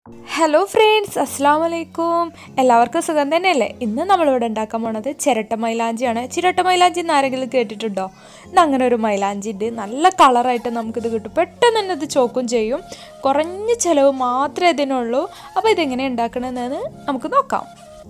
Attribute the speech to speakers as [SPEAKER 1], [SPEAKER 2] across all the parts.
[SPEAKER 1] hello friends അസ്സാം വലൈക്കും എല്ലാവർക്കും സുഖം തന്നെയല്ലേ ഇന്ന് നമ്മളിവിടെ ഉണ്ടാക്കാൻ പോണത് ചിരട്ട മൈലാഞ്ചിയാണ് ചിരട്ട മൈലാഞ്ചി എന്ന് ആരെങ്കിലും കേട്ടിട്ടുണ്ടോ ഇന്ന് അങ്ങനെ ഒരു മൈലാഞ്ചി ഉണ്ട് നല്ല കളറായിട്ട് നമുക്കിത് കിട്ടും പെട്ടെന്ന് തന്നെ ഇത് ചോക്കും ചെയ്യും കുറഞ്ഞ ചിലവ് മാത്രമേ ഇതിനുള്ളൂ അപ്പോൾ ഇതെങ്ങനെ ഉണ്ടാക്കണമെന്ന് നമുക്ക് നോക്കാം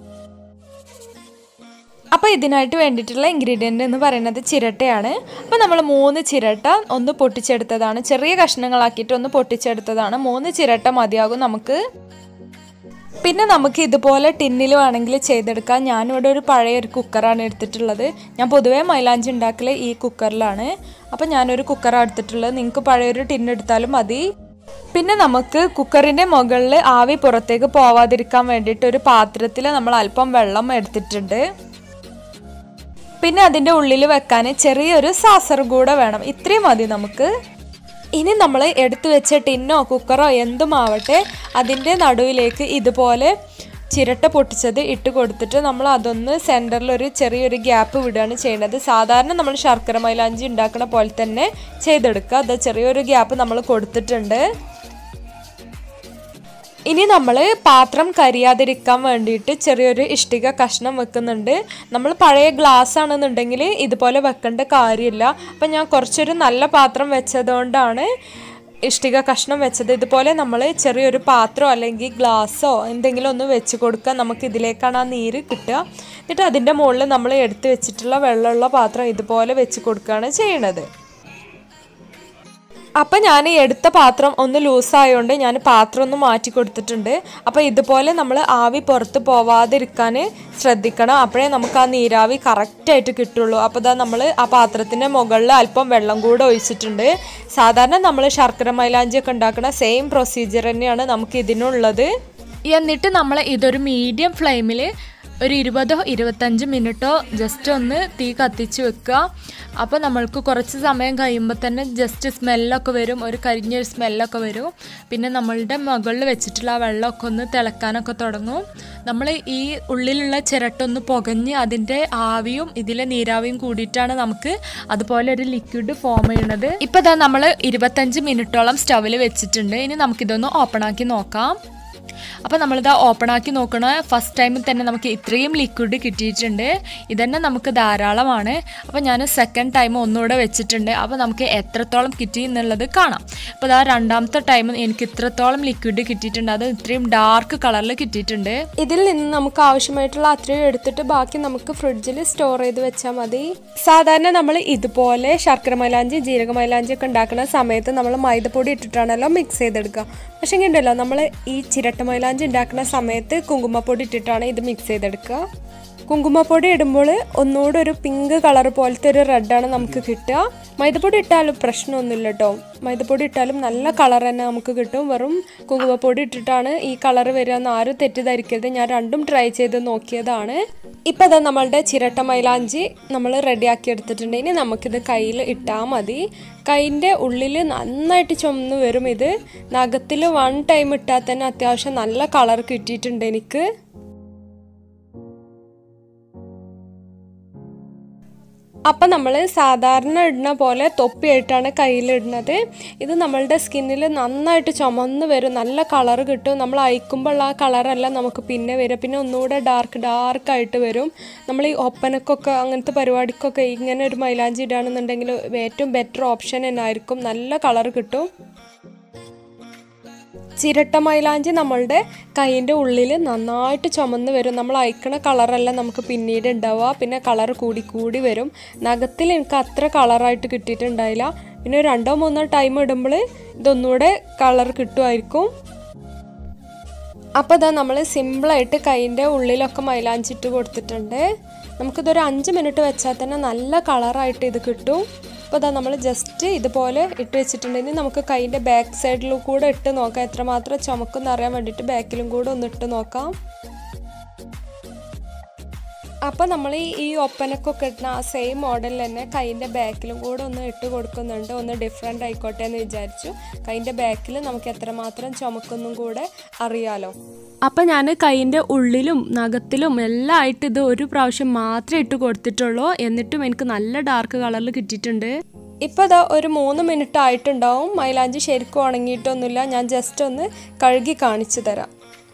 [SPEAKER 1] അപ്പോൾ ഇതിനായിട്ട് വേണ്ടിയിട്ടുള്ള ഇൻഗ്രീഡിയൻ്റ് എന്ന് പറയുന്നത് ചിരട്ടയാണ് അപ്പോൾ നമ്മൾ മൂന്ന് ചിരട്ട ഒന്ന് പൊട്ടിച്ചെടുത്തതാണ് ചെറിയ കഷ്ണങ്ങളാക്കിയിട്ട് ഒന്ന് പൊട്ടിച്ചെടുത്തതാണ് മൂന്ന് ചിരട്ട മതിയാകും നമുക്ക് പിന്നെ നമുക്ക് ഇതുപോലെ ടിന്നിൽ വേണമെങ്കിൽ ചെയ്തെടുക്കാം ഞാനിവിടെ ഒരു പഴയ ഒരു കുക്കറാണ് എടുത്തിട്ടുള്ളത് ഞാൻ പൊതുവേ മൈലാഞ്ചി ഉണ്ടാക്കൽ ഈ കുക്കറിലാണ് അപ്പോൾ ഞാനൊരു കുക്കറാണ് എടുത്തിട്ടുള്ളത് നിങ്ങൾക്ക് പഴയൊരു ടിന്ന് എടുത്താലും മതി പിന്നെ നമുക്ക് കുക്കറിൻ്റെ മുകളിൽ ആവി പുറത്തേക്ക് പോവാതിരിക്കാൻ വേണ്ടിയിട്ട് ഒരു പാത്രത്തിൽ നമ്മൾ അല്പം വെള്ളം എടുത്തിട്ടുണ്ട് പിന്നെ അതിൻ്റെ ഉള്ളിൽ വെക്കാൻ ചെറിയൊരു സാസർ കൂടെ വേണം ഇത്രയും മതി നമുക്ക് ഇനി നമ്മൾ എടുത്തു വെച്ച ടിന്നോ കുക്കറോ എന്തുമാവട്ടെ അതിൻ്റെ നടുവിലേക്ക് ഇതുപോലെ ചിരട്ട പൊട്ടിച്ചത് ഇട്ട് കൊടുത്തിട്ട് നമ്മൾ അതൊന്ന് സെൻറ്ററിൽ ഒരു ചെറിയൊരു ഗ്യാപ്പ് വിടുകയാണ് ചെയ്യുന്നത് സാധാരണ നമ്മൾ ശർക്കര മൈലാഞ്ചി ഉണ്ടാക്കുന്ന പോലെ തന്നെ ചെയ്തെടുക്കുക അത് ചെറിയൊരു ഗ്യാപ്പ് നമ്മൾ കൊടുത്തിട്ടുണ്ട് ഇനി നമ്മൾ പാത്രം കരിയാതിരിക്കാൻ വേണ്ടിയിട്ട് ചെറിയൊരു ഇഷ്ടിക കഷ്ണം വെക്കുന്നുണ്ട് നമ്മൾ പഴയ ഗ്ലാസ് ആണെന്നുണ്ടെങ്കിൽ ഇതുപോലെ വെക്കേണ്ട കാര്യമില്ല അപ്പം ഞാൻ കുറച്ചൊരു നല്ല പാത്രം വെച്ചതുകൊണ്ടാണ് ഇഷ്ടിക കഷ്ണം വെച്ചത് ഇതുപോലെ നമ്മൾ ചെറിയൊരു പാത്രമോ അല്ലെങ്കിൽ ഗ്ലാസ്സോ എന്തെങ്കിലും ഒന്ന് വെച്ച് കൊടുക്കുക നമുക്ക് ഇതിലേക്കാണ് ആ നീര് കിട്ടുക എന്നിട്ട് അതിൻ്റെ മുകളിൽ നമ്മൾ എടുത്ത് വെച്ചിട്ടുള്ള വെള്ളമുള്ള പാത്രം ഇതുപോലെ വെച്ച് കൊടുക്കുകയാണ് ചെയ്യണത് അപ്പം ഞാൻ എടുത്ത പാത്രം ഒന്ന് ലൂസായതുകൊണ്ട് ഞാൻ പാത്രം ഒന്ന് മാറ്റി കൊടുത്തിട്ടുണ്ട് അപ്പോൾ ഇതുപോലെ നമ്മൾ ആവി പുറത്ത് പോവാതിരിക്കാൻ ശ്രദ്ധിക്കണം അപ്പോഴേ നമുക്ക് ആ നീരാവി കറക്റ്റായിട്ട് കിട്ടുള്ളൂ അപ്പോൾ ഇതാ നമ്മൾ ആ പാത്രത്തിൻ്റെ മുകളിൽ അല്പം വെള്ളം കൂടെ ഒഴിച്ചിട്ടുണ്ട് സാധാരണ നമ്മൾ ശർക്കര മൈലാഞ്ചി ഒക്കെ ഉണ്ടാക്കുന്ന സെയിം പ്രൊസീജിയർ തന്നെയാണ് നമുക്ക് ഇതിനുള്ളത് എന്നിട്ട് നമ്മൾ ഇതൊരു മീഡിയം ഫ്ലെയിമിൽ ഒരു ഇരുപതോ ഇരുപത്തഞ്ച് മിനിറ്റോ ജസ്റ്റ് ഒന്ന് തീ കത്തിച്ച് വെക്കുക അപ്പോൾ നമ്മൾക്ക് കുറച്ച് സമയം കഴിയുമ്പോൾ തന്നെ ജസ്റ്റ് സ്മെല്ലൊക്കെ വരും ഒരു കരിഞ്ഞൊരു സ്മെല്ലൊക്കെ വരും പിന്നെ നമ്മളുടെ മുകളിൽ വെച്ചിട്ടുള്ള ആ വെള്ളമൊക്കെ ഒന്ന് തിളക്കാനൊക്കെ തുടങ്ങും നമ്മൾ ഈ ഉള്ളിലുള്ള ചിരട്ടൊന്ന് പുകഞ്ഞ് അതിൻ്റെ ആവിയും ഇതിലെ നീരാവിയും കൂടിയിട്ടാണ് നമുക്ക് അതുപോലെ ഒരു ലിക്വിഡ് ഫോം ചെയ്യുന്നത് ഇപ്പോൾ ഇതാ നമ്മൾ ഇരുപത്തഞ്ച് മിനിറ്റോളം സ്റ്റവിൽ വെച്ചിട്ടുണ്ട് ഇനി നമുക്കിതൊന്ന് ഓപ്പൺ ആക്കി നോക്കാം അപ്പോൾ നമ്മളിത് ഓപ്പൺ ആക്കി നോക്കണ ഫസ്റ്റ് ടൈമിൽ തന്നെ നമുക്ക് ഇത്രയും ലിക്വിഡ് കിട്ടിയിട്ടുണ്ട് ഇതന്നെ നമുക്ക് ധാരാളമാണ് അപ്പോൾ ഞാൻ സെക്കൻഡ് ടൈം ഒന്നുകൂടെ വെച്ചിട്ടുണ്ട് അപ്പോൾ നമുക്ക് എത്രത്തോളം കിട്ടി എന്നുള്ളത് കാണാം അപ്പോൾ ഇതാ രണ്ടാമത്തെ ടൈം എനിക്ക് ഇത്രത്തോളം ലിക്വിഡ് കിട്ടിയിട്ടുണ്ട് അത് ഇത്രയും ഡാർക്ക് കളറിൽ കിട്ടിയിട്ടുണ്ട് ഇതിൽ നിന്ന് നമുക്ക് ആവശ്യമായിട്ടുള്ള അത്രയും എടുത്തിട്ട് ബാക്കി നമുക്ക് ഫ്രിഡ്ജിൽ സ്റ്റോർ ചെയ്ത് വെച്ചാൽ മതി സാധാരണ നമ്മൾ ഇതുപോലെ ശർക്കര മൈലാഞ്ചി ജീരക മൈലാഞ്ചി ഒക്കെ ഉണ്ടാക്കുന്ന സമയത്ത് നമ്മൾ മൈദപ്പൊടി ഇട്ടിട്ടാണല്ലോ മിക്സ് ചെയ്തെടുക്കുക പക്ഷേ ഉണ്ടല്ലോ നമ്മൾ ഈ ചിരട്ട മൈലാഞ്ചി ഉണ്ടാക്കുന്ന സമയത്ത് കുങ്കുമപ്പൊടി ഇട്ടിട്ടാണ് ഇത് മിക്സ് ചെയ്തെടുക്കുക കുങ്കുമപ്പൊടി ഇടുമ്പോൾ ഒന്നുകൂടെ ഒരു പിങ്ക് കളർ പോലത്തെ ഒരു റെഡാണ് നമുക്ക് കിട്ടുക മൈദപ്പൊടി ഇട്ടാലും പ്രശ്നമൊന്നുമില്ല കേട്ടോ മൈദപ്പൊടി ഇട്ടാലും നല്ല കളർ തന്നെ നമുക്ക് കിട്ടും വെറും കുങ്കുമപ്പൊടി ഇട്ടിട്ടാണ് ഈ കളർ വരിക എന്ന് ആരും തെറ്റിദ്ധരിക്കരുത് ഞാൻ രണ്ടും ട്രൈ ചെയ്ത് നോക്കിയതാണ് ഇപ്പം അതാ നമ്മളുടെ ചിരട്ട മൈലാഞ്ചി നമ്മൾ റെഡിയാക്കി എടുത്തിട്ടുണ്ട് ഇനി നമുക്കിത് കയ്യിൽ ഇട്ടാൽ മതി കൈൻ്റെ ഉള്ളിൽ നന്നായിട്ട് ചുമന്ന് വരും ഇത് നഖത്തിൽ വൺ ടൈം ഇട്ടാൽ തന്നെ അത്യാവശ്യം നല്ല കളർ കിട്ടിയിട്ടുണ്ട് എനിക്ക് അപ്പം നമ്മൾ സാധാരണ ഇടുന്ന പോലെ തൊപ്പിയായിട്ടാണ് കയ്യിലിടുന്നത് ഇത് നമ്മളുടെ സ്കിന്നിൽ നന്നായിട്ട് ചുമന്ന് വരും നല്ല കളർ കിട്ടും നമ്മൾ അയക്കുമ്പോൾ ആ കളറല്ല നമുക്ക് പിന്നെ വരും പിന്നെ ഒന്നുകൂടെ ഡാർക്ക് ഡാർക്കായിട്ട് വരും നമ്മൾ ഈ ഒപ്പനക്കൊക്കെ അങ്ങനത്തെ പരിപാടിക്കൊക്കെ ഇങ്ങനെ ഒരു മൈലാഞ്ചി ഇടുകയാണെന്നുണ്ടെങ്കിൽ ഏറ്റവും ബെറ്റർ ഓപ്ഷൻ തന്നെ ആയിരിക്കും നല്ല കളർ കിട്ടും ചിരട്ട മൈലാഞ്ചി നമ്മളുടെ കൈയിൻ്റെ ഉള്ളിൽ നന്നായിട്ട് ചുമന്ന് വരും നമ്മൾ അയക്കണ കളറല്ല നമുക്ക് പിന്നീട് ഉണ്ടാവുക പിന്നെ കളർ കൂടി കൂടി വരും നഖത്തിൽ എനിക്ക് അത്ര കളറായിട്ട് കിട്ടിയിട്ടുണ്ടായില്ല പിന്നെ ഒരു രണ്ടോ മൂന്നോ ടൈം ഇടുമ്പോൾ ഇതൊന്നുകൂടെ കളർ കിട്ടുമായിരിക്കും അപ്പോൾ ഇതാ നമ്മൾ സിമ്പിളായിട്ട് കൈയിൻ്റെ ഉള്ളിലൊക്കെ മൈലാഞ്ചി ഇട്ട് കൊടുത്തിട്ടുണ്ട് നമുക്കിതൊരു അഞ്ച് മിനിറ്റ് വെച്ചാൽ തന്നെ നല്ല കളറായിട്ട് ഇത് കിട്ടും അപ്പോൾ ഇതാ നമ്മൾ ജസ്റ്റ് ഇതുപോലെ ഇട്ട് വെച്ചിട്ടുണ്ടെങ്കിൽ നമുക്ക് കൈയിൻ്റെ ബാക്ക് സൈഡിലും കൂടെ ഇട്ട് നോക്കാം എത്രമാത്രം ചുമക്കെന്ന് അറിയാൻ വേണ്ടിയിട്ട് ബാക്കിലും കൂടെ ഒന്ന് ഇട്ട് നോക്കാം അപ്പോൾ നമ്മൾ ഈ ഒപ്പനക്കൊക്കെ ഇടുന്ന ആ സെയിം മോഡലിൽ തന്നെ കൈയിൻ്റെ ബാക്കിലും കൂടെ ഒന്ന് ഇട്ട് കൊടുക്കുന്നുണ്ട് ഒന്ന് ഡിഫറെൻ്റ് ആയിക്കോട്ടെ എന്ന് വിചാരിച്ചു കൈയിൻ്റെ ബാക്കിൽ നമുക്ക് എത്രമാത്രം ചുമക്കൊന്നും കൂടെ അറിയാലോ അപ്പം ഞാൻ കൈയിൻ്റെ ഉള്ളിലും നഖത്തിലും എല്ലാം ആയിട്ട് ഇത് ഒരു പ്രാവശ്യം മാത്രമേ ഇട്ട് കൊടുത്തിട്ടുള്ളൂ എന്നിട്ടും എനിക്ക് നല്ല ഡാർക്ക് കളറിൽ കിട്ടിയിട്ടുണ്ട് ഇപ്പോൾ ഇതാ ഒരു മൂന്ന് മിനിറ്റ് ആയിട്ടുണ്ടാവും മൈലാഞ്ചി ശരിക്കും ഉണങ്ങിയിട്ടൊന്നുമില്ല ഞാൻ ജസ്റ്റ് ഒന്ന് കഴുകി കാണിച്ചു തരാം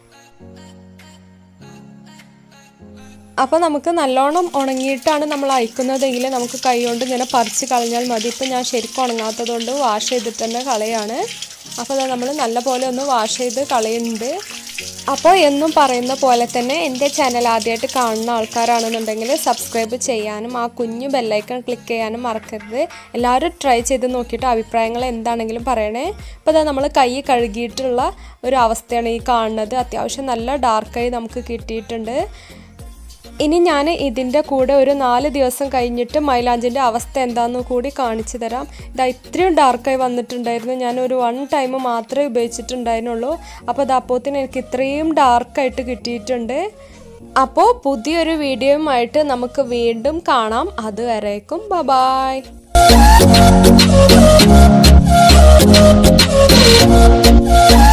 [SPEAKER 1] അപ്പോൾ നമുക്ക് നല്ലോണം ഉണങ്ങിയിട്ടാണ് നമ്മൾ അയക്കുന്നതെങ്കിൽ നമുക്ക് കൈ കൊണ്ട് ഇങ്ങനെ പറിച്ച് കളഞ്ഞാൽ മതി ഇപ്പം ഞാൻ ശരിക്കും ഉണങ്ങാത്തതുകൊണ്ട് വാഷ് ചെയ്തിട്ട് തന്നെ കളയാണ് അപ്പോൾ നമ്മൾ നല്ല പോലെ ഒന്ന് വാഷ് ചെയ്ത് കളയുന്നുണ്ട് അപ്പോൾ എന്നും പറയുന്ന പോലെ തന്നെ എൻ്റെ ചാനൽ ആദ്യമായിട്ട് കാണുന്ന ആൾക്കാരാണെന്നുണ്ടെങ്കിൽ സബ്സ്ക്രൈബ് ചെയ്യാനും ആ കുഞ്ഞു ബെല്ലൈക്കൺ ക്ലിക്ക് ചെയ്യാനും മറക്കരുത് എല്ലാവരും ട്രൈ ചെയ്ത് നോക്കിയിട്ട് അഭിപ്രായങ്ങൾ എന്താണെങ്കിലും പറയണേ അപ്പോൾ അതാ നമ്മൾ കൈ കഴുകിയിട്ടുള്ള ഒരു അവസ്ഥയാണ് ഈ കാണുന്നത് അത്യാവശ്യം നല്ല ഡാർക്കായി നമുക്ക് കിട്ടിയിട്ടുണ്ട് ഇനി ഞാൻ ഇതിൻ്റെ കൂടെ ഒരു നാല് ദിവസം കഴിഞ്ഞിട്ട് മൈലാഞ്ചിൻ്റെ അവസ്ഥ എന്താണെന്ന് കൂടി കാണിച്ചു തരാം ഇതാ ഇത്രയും ഡാർക്കായി വന്നിട്ടുണ്ടായിരുന്നു ഞാൻ ഒരു വൺ ടൈം മാത്രമേ ഉപയോഗിച്ചിട്ടുണ്ടായിരുന്നുള്ളൂ അപ്പോൾ അത് അപ്പോത്തിന് എനിക്ക് ഇത്രയും ഡാർക്കായിട്ട് കിട്ടിയിട്ടുണ്ട് അപ്പോൾ പുതിയൊരു വീഡിയോയുമായിട്ട് നമുക്ക് വീണ്ടും കാണാം അതുവരേക്കും ബ ബായ്